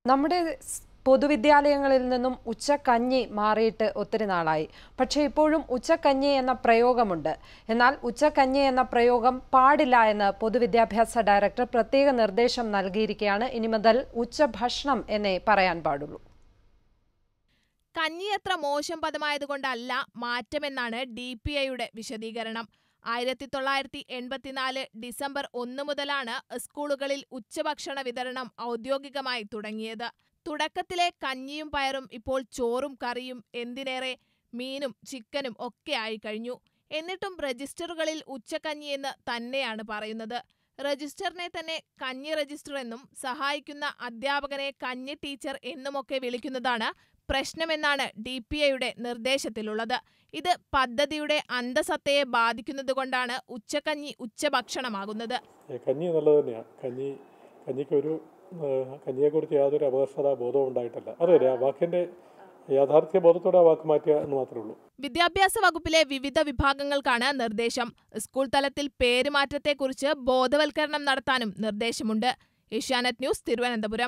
നമ്മുടെ സ് പൊതുവിദ്യാലയങ്ങളിൽ നിന്നും ഉച്ചക്കഞ്ഞി മാറിയിട്ട് ഒത്തിരി നാളായി പക്ഷേ ഇപ്പോഴും ഉച്ചക്കഞ്ഞി എന്ന പ്രയോഗമുണ്ട് എന്നാൽ ഉച്ചക്കഞ്ഞി എന്ന പ്രയോഗം പാടില്ല എന്ന് പൊതുവിദ്യാഭ്യാസ ഡയറക്ടർ പ്രത്യേക നിർദ്ദേശം നൽകിയിരിക്കുകയാണ് ഇനി മുതൽ ഉച്ചഭക്ഷണം എന്നേ പറയാൻ പാടുള്ളൂ കഞ്ഞിയത്ര മോശം പദമായതുകൊണ്ടല്ല മാറ്റമെന്നാണ് ഡി പി ഐയുടെ വിശദീകരണം ആയിരത്തി തൊള്ളായിരത്തി എൺപത്തിനാല് ഡിസംബർ ഒന്ന് മുതലാണ് സ്കൂളുകളിൽ ഉച്ചഭക്ഷണ വിതരണം ഔദ്യോഗികമായി തുടങ്ങിയത് തുടക്കത്തിലെ കഞ്ഞിയും പയറും ഇപ്പോൾ ചോറും കറിയും എന്തിനേറെ മീനും ചിക്കനും ഒക്കെ ആയി കഴിഞ്ഞു എന്നിട്ടും രജിസ്റ്ററുകളിൽ ഉച്ചക്കഞ്ഞി എന്ന് തന്നെയാണ് പറയുന്നത് രജിസ്റ്ററിനെ തന്നെ കഞ്ഞി രജിസ്റ്റർ എന്നും സഹായിക്കുന്ന അധ്യാപകനെ കഞ്ഞി ടീച്ചർ എന്നുമൊക്കെ വിളിക്കുന്നതാണ് പ്രശ്നമെന്നാണ് ഡി പി ഐയുടെ നിർദ്ദേശത്തിലുള്ളത് ഇത് പദ്ധതിയുടെ അന്തസത്തയെ ബാധിക്കുന്നതുകൊണ്ടാണ് ഉച്ചക്കഞ്ഞി ഉച്ചഭക്ഷണമാകുന്നത് ഏ, കഞ്ഞി നല്ലത് തന്നെയാണ് കഞ്ഞി കഞ്ഞിക്കൊരു ഏ, കഞ്ഞിയെക്കുറിച്ച് യാതൊരു അപകർഷത ബോധവും ഉണ്ടായിട്ടല്ല അതെ അതെ ആ വാക്കിൻ്റെ യാഥാർത്ഥ്യ ബോധത്തോടെ ആ വാക്ക് മാറ്റുക എന്ന് മാത്രമേ ഉള്ളൂ വിദ്യാഭ്യാസ വകുപ്പിലെ വിവിധ വിഭാഗങ്ങൾക്കാണ് നിർദ്ദേശം സ്കൂൾ തലത്തിൽ പേരുമാറ്റത്തെക്കുറിച്ച് ബോധവൽക്കരണം നടത്താനും നിർദ്ദേശമുണ്ട് ഏഷ്യാനെറ്റ് ന്യൂസ് തിരുവനന്തപുരം